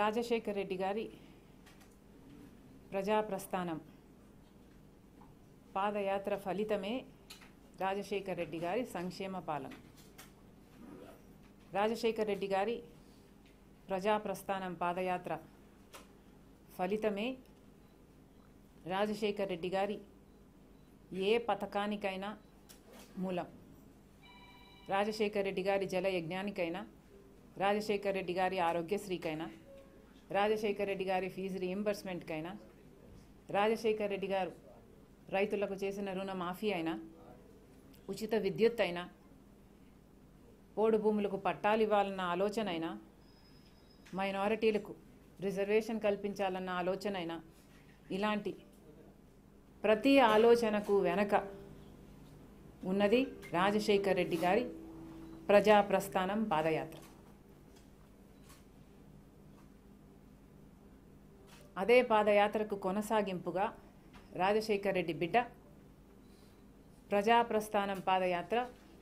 రాజశేఖర్ రెడ్డి గారి ప్రజాప్రస్థానం పాదయాత్ర ఫలితమే రాజశేఖర్ రెడ్డి గారి సంక్షేమ పాలన రాజశేఖర్ రెడ్డి గారి ప్రజాప్రస్థానం పాదయాత్ర ఫలితమే రాజశేఖర్ రెడ్డి గారి ఏ పథకానికైనా మూలం రాజశేఖర్ రెడ్డి గారి జల యజ్ఞానికైనా రాజశేఖర్ రెడ్డి గారి ఆరోగ్యశ్రీకైనా రాజశేఖర్ రెడ్డి గారి ఫీజు రీఎంబర్స్మెంట్కైనా రాజశేఖర్ రెడ్డి గారు రైతులకు చేసిన రుణమాఫీ అయినా ఉచిత విద్యుత్ అయినా పోడు భూములకు పట్టాలు ఇవ్వాలన్న ఆలోచన అయినా మైనారిటీలకు రిజర్వేషన్ కల్పించాలన్న ఆలోచన అయినా ఇలాంటి ప్రతి ఆలోచనకు వెనక ఉన్నది రాజశేఖర్ రెడ్డి గారి ప్రజాప్రస్థానం పాదయాత్ర అదే పాదయాత్రకు కొనసాగింపుగా రాజశేఖర్ రెడ్డి బిడ్డ ప్రజాప్రస్థానం పాదయాత్ర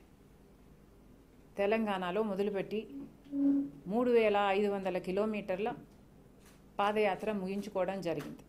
తెలంగాణలో మొదలుపెట్టి మూడు వేల ఐదు వందల కిలోమీటర్ల పాదయాత్ర ముగించుకోవడం జరిగింది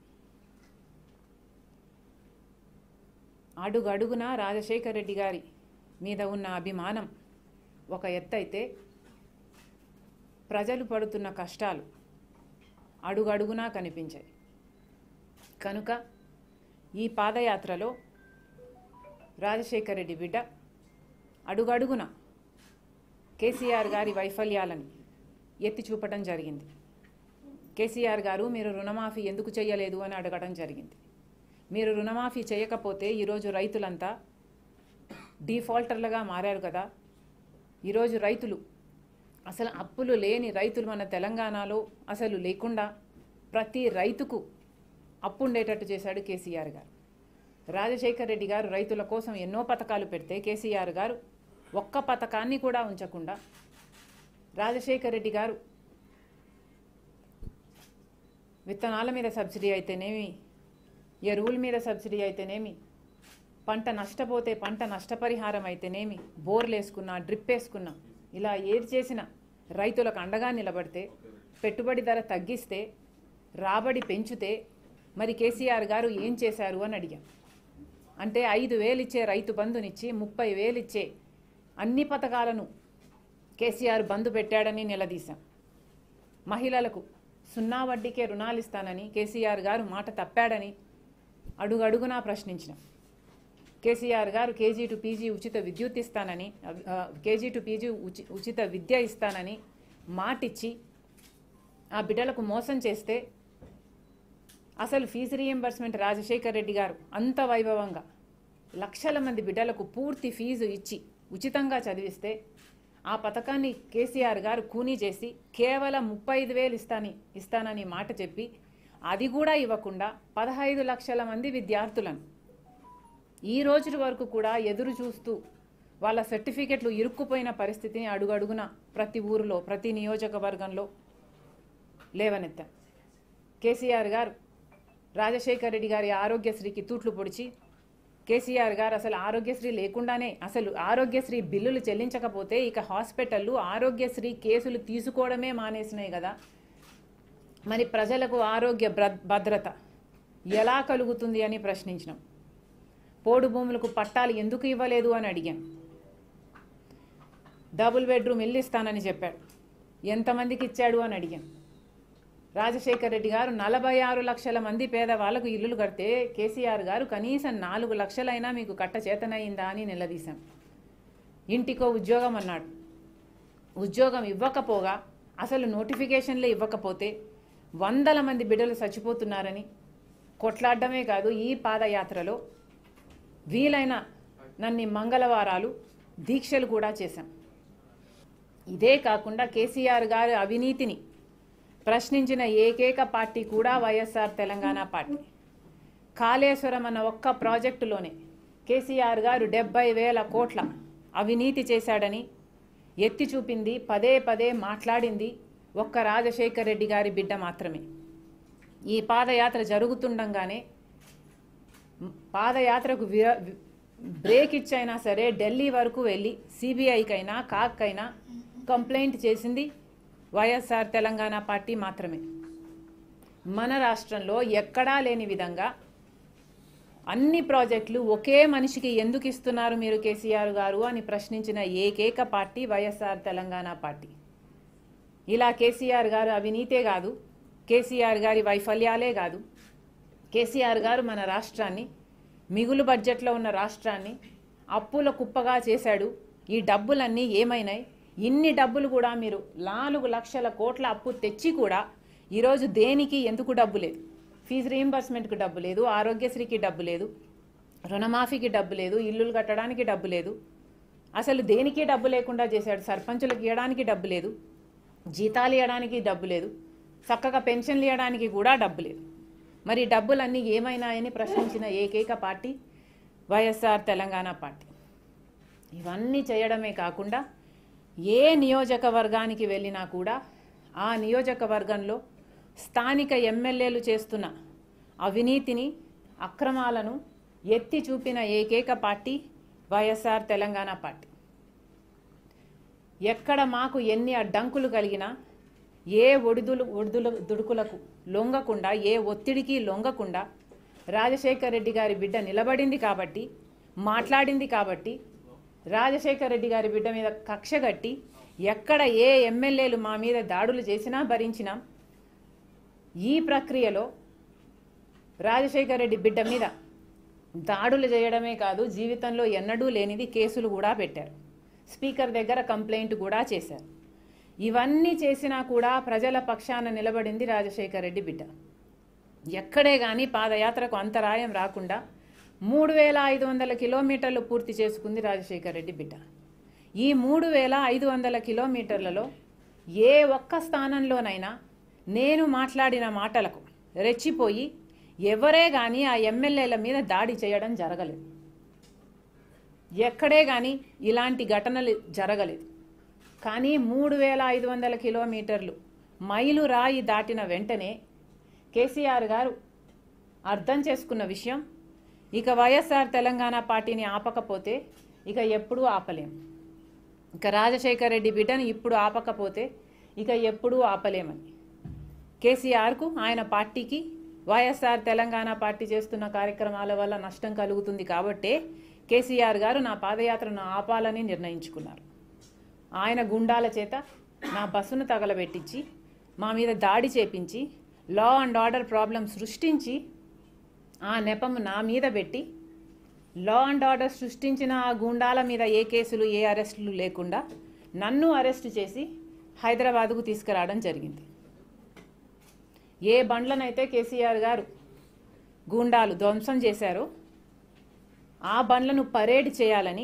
అడుగడుగున రాజశేఖర్ రెడ్డి గారి మీద ఉన్న అభిమానం ఒక ఎత్తైతే ప్రజలు పడుతున్న కష్టాలు అడుగడుగునా కనిపించాయి కనుక ఈ పాదయాత్రలో రాజశేఖర్ రెడ్డి బిడ్డ అడుగడుగున కేసీఆర్ గారి వైఫల్యాలని ఎత్తి చూపటం జరిగింది కేసీఆర్ గారు మీరు రుణమాఫీ ఎందుకు చేయలేదు అని అడగడం జరిగింది మీరు రుణమాఫీ చేయకపోతే ఈరోజు రైతులంతా డిఫాల్టర్లుగా మారారు కదా ఈరోజు రైతులు అసలు అప్పులు లేని రైతులు మన తెలంగాణలో అసలు లేకుండా ప్రతి రైతుకు అప్పు ఉండేటట్టు చేశాడు కేసీఆర్ గారు రాజశేఖర్ రెడ్డి గారు రైతుల కోసం ఎన్నో పథకాలు పెడితే కేసీఆర్ గారు ఒక్క పథకాన్ని కూడా ఉంచకుండా రాజశేఖర్ రెడ్డి గారు విత్తనాల మీద సబ్సిడీ అయితేనేమి ఎరువుల మీద సబ్సిడీ అయితేనేమి పంట నష్టపోతే పంట నష్టపరిహారం అయితేనేమి బోర్లు వేసుకున్నా డ్రిప్ వేసుకున్నా ఇలా ఏది చేసినా రైతులకు అండగా నిలబడితే పెట్టుబడి ధర తగ్గిస్తే రాబడి పెంచితే మరి కేసీఆర్ గారు ఏం చేశారు అని అడిగాం అంటే ఐదు వేలు ఇచ్చే రైతు బంధునిచ్చి ముప్పై వేలు ఇచ్చే అన్ని పథకాలను కేసీఆర్ బంధు పెట్టాడని నిలదీశాం మహిళలకు సున్నా వడ్డీకే రుణాలు ఇస్తానని కేసీఆర్ గారు మాట తప్పాడని అడుగడుగునా ప్రశ్నించినాం కేసీఆర్ గారు కేజీ టు పీజీ ఉచిత విద్యుత్ ఇస్తానని ఆ, కేజీ టు పీజీ ఉచి ఉచిత విద్య ఇస్తానని మాటిచ్చి ఆ బిడ్డలకు మోసం చేస్తే అసలు ఫీజు రీఎంబర్స్మెంట్ రాజశేఖర్ రెడ్డి గారు అంత వైభవంగా లక్షల మంది బిడ్డలకు పూర్తి ఫీజు ఇచ్చి ఉచితంగా చదివిస్తే ఆ పథకాన్ని కేసీఆర్ గారు కూనీ చేసి కేవలం ముప్పై ఐదు వేలు ఇస్తాని ఇస్తానని మాట చెప్పి అది కూడా ఇవ్వకుండా పదహైదు లక్షల మంది విద్యార్థులను ఈ రోజు వరకు కూడా ఎదురు చూస్తూ వాళ్ళ సర్టిఫికెట్లు ఇరుక్కుపోయిన పరిస్థితిని అడుగడుగున ప్రతి ఊరిలో ప్రతి నియోజకవర్గంలో లేవనెత్తాం కేసీఆర్ గారు రాజశేఖర్ రెడ్డి గారి ఆరోగ్యశ్రీకి తూట్లు పొడిచి కేసీఆర్ గారు అసలు ఆరోగ్యశ్రీ లేకుండానే అసలు ఆరోగ్యశ్రీ బిల్లులు చెల్లించకపోతే ఇక హాస్పిటళ్ళు ఆరోగ్యశ్రీ కేసులు తీసుకోవడమే మానేసినాయి కదా మరి ప్రజలకు ఆరోగ్య భద్ర- భద్రత ఎలా కలుగుతుంది అని ప్రశ్నించినాం పోడు భూములకు పట్టాలు ఎందుకు ఇవ్వలేదు అని అడిగాం డబుల్ బెడ్రూమ్ ఇల్లు ఇస్తానని చెప్పాడు ఎంతమందికి ఇచ్చాడు అని అడిగాం రాజశేఖర్ రెడ్డి గారు నలభై ఆరు లక్షల మంది పేదవాళ్లకు ఇల్లులు కడితే కేసీఆర్ గారు కనీసం నాలుగు లక్షలైనా మీకు కట్ట చేతనయిందా అని నిలదీశాం ఇంటికో ఉద్యోగం అన్నాడు ఉద్యోగం ఇవ్వకపోగా అసలు నోటిఫికేషన్లే ఇవ్వకపోతే వందల మంది బిడ్డలు చచ్చిపోతున్నారని కొట్లాడడమే కాదు ఈ పాదయాత్రలో వీలైన నన్ని మంగళవారాలు దీక్షలు కూడా చేశాం ఇదే కాకుండా కేసీఆర్ గారి అవినీతిని ప్రశ్నించిన ఏకైక పార్టీ కూడా వైఎస్ఆర్ తెలంగాణ పార్టీ కాళేశ్వరం అన్న ఒక్క ప్రాజెక్టులోనే కేసీఆర్ గారు డెబ్బై వేల కోట్ల అవినీతి చేశాడని ఎత్తి చూపింది పదే పదే మాట్లాడింది ఒక్క రాజశేఖర్ రెడ్డి గారి బిడ్డ మాత్రమే ఈ పాదయాత్ర జరుగుతుండగానే పాదయాత్రకు విర వి- బ్రేక్ ఇచ్చైనా సరే ఢిల్లీ వరకు వెళ్ళి సిబిఐకైనా కాక్కైనా కంప్లైంట్ చేసింది వైఎస్ఆర్ తెలంగాణ పార్టీ మాత్రమే మన రాష్ట్రంలో ఎక్కడా లేని విధంగా అన్ని ప్రాజెక్టులు ఒకే మనిషికి ఎందుకు ఇస్తున్నారు మీరు కేసీఆర్ గారు అని ప్రశ్నించిన ఏకైక పార్టీ వైఎస్ఆర్ తెలంగాణ పార్టీ ఇలా కేసీఆర్ గారు అవినీతే కాదు కేసీఆర్ గారి వైఫల్యాలే కాదు కేసీఆర్ గారు మన రాష్ట్రాన్ని మిగులు బడ్జెట్లో ఉన్న రాష్ట్రాన్ని అప్పుల కుప్పగా చేశాడు ఈ డబ్బులన్నీ ఏమైనాయి ఇన్ని డబ్బులు కూడా మీరు నాలుగు లక్షల కోట్ల అప్పు తెచ్చి కూడా ఈరోజు దేనికి ఎందుకు డబ్బు లేదు ఫీజు రీయింబర్స్మెంట్కి డబ్బు లేదు ఆరోగ్యశ్రీకి డబ్బు లేదు రుణమాఫీకి డబ్బు లేదు ఇల్లులు కట్టడానికి డబ్బు లేదు అసలు దేనికి డబ్బు లేకుండా చేశాడు సర్పంచులకు ఇవ్వడానికి డబ్బు లేదు జీతాలు ఇవ్వడానికి డబ్బు లేదు చక్కగా పెన్షన్లు ఇవ్వడానికి కూడా డబ్బు లేదు మరి ఈ డబ్బులన్నీ ఏమైనాయని ప్రశ్నించిన ఏకైక పార్టీ వైఎస్ఆర్ తెలంగాణ పార్టీ ఇవన్నీ చేయడమే కాకుండా ఏ నియోజకవర్గానికి వెళ్ళినా కూడా ఆ నియోజకవర్గంలో స్థానిక ఎమ్మెల్యేలు చేస్తున్న అవినీతిని అక్రమాలను ఎత్తి చూపిన ఏకైక పార్టీ వైఎస్ఆర్ తెలంగాణ పార్టీ ఎక్కడ మాకు ఎన్ని అడ్డంకులు కలిగినా ఏ ఒడిదులు ఒడిదుల దుడుకులకు లొంగకుండా ఏ ఒత్తిడికి లొంగకుండా రాజశేఖర్ రెడ్డి గారి బిడ్డ నిలబడింది కాబట్టి మాట్లాడింది కాబట్టి రాజశేఖర్ రెడ్డి గారి బిడ్డ మీద కక్ష కట్టి ఎక్కడ ఏ ఎమ్మెల్యేలు మా మీద దాడులు చేసినా భరించినాం ఈ ప్రక్రియలో రాజశేఖర్ రెడ్డి బిడ్డ మీద దాడులు చేయడమే కాదు జీవితంలో ఎన్నడూ లేనిది కేసులు కూడా పెట్టారు స్పీకర్ దగ్గర కంప్లైంట్ కూడా చేశారు ఇవన్నీ చేసినా కూడా ప్రజల పక్షాన నిలబడింది రాజశేఖర్ రెడ్డి బిడ్డ ఎక్కడే కానీ పాదయాత్రకు అంతరాయం రాకుండా మూడు వేల ఐదు వందల కిలోమీటర్లు పూర్తి చేసుకుంది రాజశేఖర్ రెడ్డి బిడ్డ ఈ మూడు వేల ఐదు వందల కిలోమీటర్లలో ఏ ఒక్క స్థానంలోనైనా నేను మాట్లాడిన మాటలకు రెచ్చిపోయి ఎవరే కానీ ఆ ఎమ్మెల్యేల మీద దాడి చేయడం జరగలేదు ఎక్కడే కానీ ఇలాంటి ఘటనలు జరగలేదు కానీ మూడు వేల ఐదు వందల కిలోమీటర్లు మైలు రాయి దాటిన వెంటనే కేసీఆర్ గారు అర్థం చేసుకున్న విషయం ఇక వైఎస్ఆర్ తెలంగాణ పార్టీని ఆపకపోతే ఇక ఎప్పుడూ ఆపలేం ఇక రాజశేఖర్ రెడ్డి బిడ్డను ఇప్పుడు ఆపకపోతే ఇక ఎప్పుడూ ఆపలేమని కేసీఆర్కు ఆయన పార్టీకి వైఎస్ఆర్ తెలంగాణ పార్టీ చేస్తున్న కార్యక్రమాల వల్ల నష్టం కలుగుతుంది కాబట్టే కేసీఆర్ గారు నా పాదయాత్రను ఆపాలని నిర్ణయించుకున్నారు ఆయన గుండాల చేత నా బస్సును తగలబెట్టించి మా మీద దాడి చేపించి లా అండ్ ఆర్డర్ ప్రాబ్లం సృష్టించి ఆ నెపం నా మీద పెట్టి లా అండ్ ఆర్డర్ సృష్టించిన ఆ గుండాల మీద ఏ కేసులు ఏ అరెస్టులు లేకుండా నన్ను అరెస్ట్ చేసి హైదరాబాదుకు తీసుకురావడం జరిగింది ఏ బండ్లనైతే కేసీఆర్ గారు గూండాలు ధ్వంసం చేశారో ఆ బండ్లను పరేడ్ చేయాలని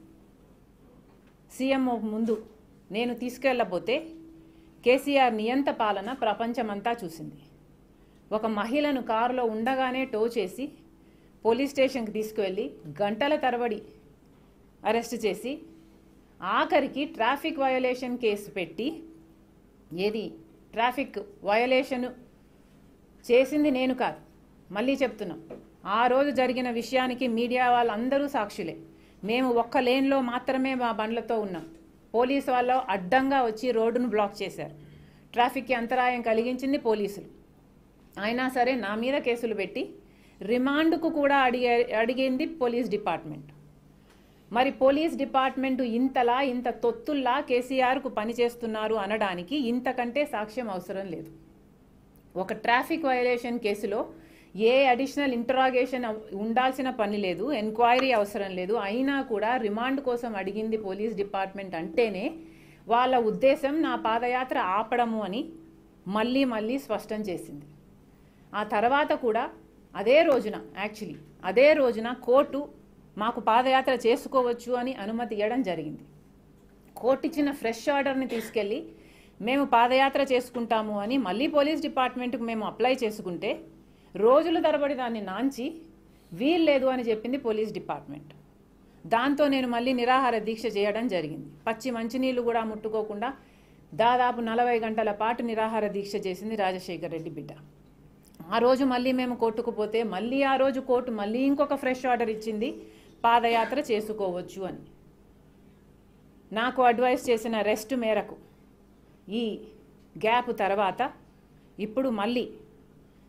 సీఎం ముందు నేను తీసుకెళ్ళబోతే కేసీఆర్ నియంత పాలన ప్రపంచమంతా చూసింది ఒక మహిళను కారులో ఉండగానే టో చేసి పోలీస్ స్టేషన్కి తీసుకువెళ్ళి గంటల తరబడి అరెస్ట్ చేసి ఆఖరికి ట్రాఫిక్ వయోలేషన్ కేసు పెట్టి ఏది ట్రాఫిక్ వయోలేషన్ చేసింది నేను కాదు మళ్ళీ చెప్తున్నాం ఆ రోజు జరిగిన విషయానికి మీడియా వాళ్ళందరూ సాక్షులే మేము ఒక్క లేన్లో మాత్రమే మా బండ్లతో ఉన్నాం పోలీసు వాళ్ళు అడ్డంగా వచ్చి రోడ్డును బ్లాక్ చేశారు ట్రాఫిక్కి అంతరాయం కలిగించింది పోలీసులు అయినా సరే నా మీద కేసులు పెట్టి రిమాండ్కు కూడా అడిగే అడిగింది పోలీస్ డిపార్ట్మెంట్ మరి పోలీస్ డిపార్ట్మెంట్ ఇంతలా ఇంత తొత్తుల్లా కేసీఆర్కు పనిచేస్తున్నారు అనడానికి ఇంతకంటే సాక్ష్యం అవసరం లేదు ఒక ట్రాఫిక్ వయలేషన్ కేసులో ఏ అడిషనల్ ఇంటరాగేషన్ ఉండాల్సిన పని లేదు ఎంక్వైరీ అవసరం లేదు అయినా కూడా రిమాండ్ కోసం అడిగింది పోలీస్ డిపార్ట్మెంట్ అంటేనే వాళ్ళ ఉద్దేశం నా పాదయాత్ర ఆపడము అని మళ్ళీ మళ్ళీ స్పష్టం చేసింది ఆ తర్వాత కూడా అదే రోజున యాక్చువల్లీ అదే రోజున కోర్టు మాకు పాదయాత్ర చేసుకోవచ్చు అని అనుమతి ఇవ్వడం జరిగింది కోర్టు ఇచ్చిన ఫ్రెష్ ఆర్డర్ని తీసుకెళ్ళి మేము పాదయాత్ర చేసుకుంటాము అని మళ్ళీ పోలీస్ డిపార్ట్మెంట్కి మేము అప్లై చేసుకుంటే రోజుల తరబడి దాన్ని నాంచి వీల్లేదు అని చెప్పింది పోలీస్ డిపార్ట్మెంట్ దాంతో నేను మళ్ళీ నిరాహార దీక్ష చేయడం జరిగింది పచ్చి మంచినీళ్ళు కూడా ముట్టుకోకుండా దాదాపు నలభై గంటల పాటు నిరాహార దీక్ష చేసింది రాజశేఖర్ రెడ్డి బిడ్డ ఆ రోజు మళ్ళీ మేము కోర్టుకు పోతే మళ్ళీ ఆ రోజు కోర్టు మళ్ళీ ఇంకొక ఫ్రెష్ ఆర్డర్ ఇచ్చింది పాదయాత్ర చేసుకోవచ్చు అని నాకు అడ్వైస్ చేసిన రెస్ట్ మేరకు ఈ గ్యాప్ తర్వాత ఇప్పుడు మళ్ళీ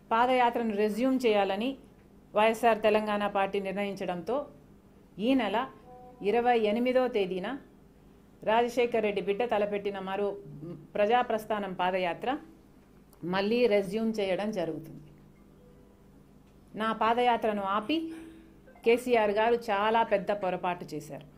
పాదయాత్రను రెజ్యూమ్ చేయాలని వైఎస్ఆర్ తెలంగాణ పార్టీ నిర్ణయించడంతో ఈ నెల ఇరవై ఎనిమిదో తేదీన రాజశేఖర్ రెడ్డి బిడ్డ తలపెట్టిన మరో మ్, ప్రజాప్రస్థానం పాదయాత్ర మళ్ళీ రెజ్యూమ్ చేయడం జరుగుతుంది నా పాదయాత్రను ఆపి కేసీఆర్ గారు చాలా పెద్ద పొరపాటు చేశారు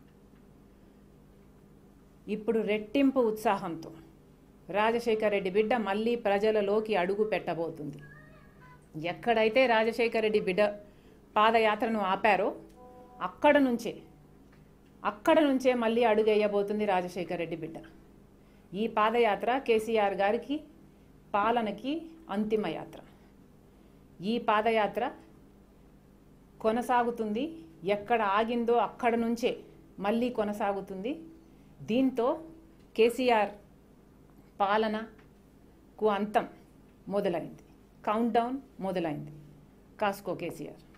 ఇప్పుడు రెట్టింపు ఉత్సాహంతో రాజశేఖర్ రెడ్డి బిడ్డ మళ్ళీ ప్రజలలోకి అడుగు పెట్టబోతుంది ఎక్కడైతే రాజశేఖర్ రెడ్డి బిడ్డ పాదయాత్రను ఆపారో అక్కడ నుంచే అక్కడ నుంచే మళ్ళీ అడుగు వేయబోతుంది రాజశేఖర్ రెడ్డి బిడ్డ ఈ పాదయాత్ర కేసీఆర్ గారికి పాలనకి అంతిమ యాత్ర ఈ పాదయాత్ర కొనసాగుతుంది ఎక్కడ ఆగిందో అక్కడ నుంచే మళ్ళీ కొనసాగుతుంది దీంతో కేసీఆర్ పాలనకు అంతం మొదలైంది కౌంట్ డౌన్ మొదలైంది కాస్కో కేసీఆర్